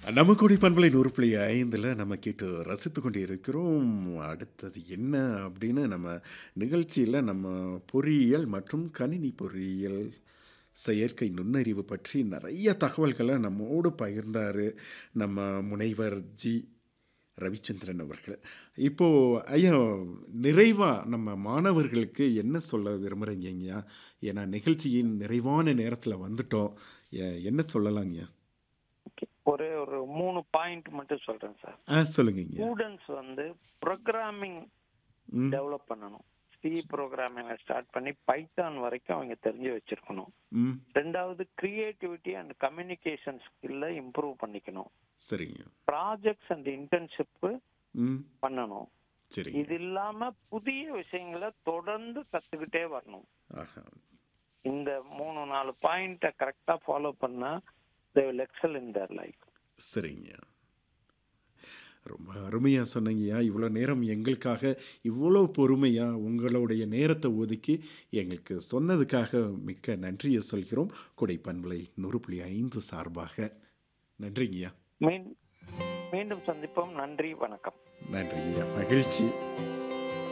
நம்ம கொடி பண்பலை நூறு புள்ளி ஐந்தில் நம்ம கேட்டு ரசித்து கொண்டு இருக்கிறோம் அடுத்தது என்ன அப்படின்னு நம்ம நிகழ்ச்சியில் நம்ம பொறியியல் மற்றும் கணினி பொறியியல் செயற்கை நுண்ணறிவு பற்றி நிறைய தகவல்களை நம்மோடு பகிர்ந்தார் நம்ம முனைவர் ஜி ரவிச்சந்திரன் அவர்கள் இப்போது ஐயா நிறைவாக நம்ம மாணவர்களுக்கு என்ன சொல்ல விரும்புகிறீங்கய்யா ஏன்னா நிகழ்ச்சியின் நிறைவான நேரத்தில் வந்துட்டோம் எ- என்ன சொல்லலாங்கய்யா Okay. ஒரே ஒரு மூணு பாயிண்ட் மட்டும் சொல்றேன் சார் ஆ சொல்லுங்கய்யா ஸ்டூடெண்ட்ஸ் வந்து ப்ரோக்ராமிங் ம் டெவலப் பண்ணணும் சி ப்ரோக்ராமிங் ஸ்டார்ட் பண்ணி பைத்தான் வரைக்கும் அவங்க தெரிஞ்சு வச்சிருக்கணும் ம் ரெண்டாவது கிரியேட்டிவிட்டி அண்ட் கம்யூனிகேஷன் ஸ்கில்ல இம்ப்ரூவ் பண்ணிக்கணும் சரிங்க ப்ராஜெக்ட்ஸ் அண்ட் இன்டர்ன்ஷிப் ம் பண்ணணும் சரிங்க இது இல்லாம புதிய விஷயங்களை தொடர்ந்து கத்துக்கிட்டே வரணும் ஆஹா இந்த மூணு நாலு பாயிண்ட கரெக்டா ஃபாலோ பண்ணா they will excel in their life சரிங்க ரொம்ப அருமையாக சொன்னீங்கய்யா இவ்வளோ நேரம் எங்களுக்காக இவ்வளோ பொறுமையாக உங்களுடைய நேரத்தை ஒதுக்கி எங்களுக்கு சொன்னதுக்காக மிக்க நன்றியை சொல்கிறோம் கொடை பண்பலை நூறு புள்ளி ஐந்து சார்பாக நன்றிங்கய்யா மீண்டும் சந்திப்போம் நன்றி வணக்கம் நன்றிங்கய்யா மகிழ்ச்சி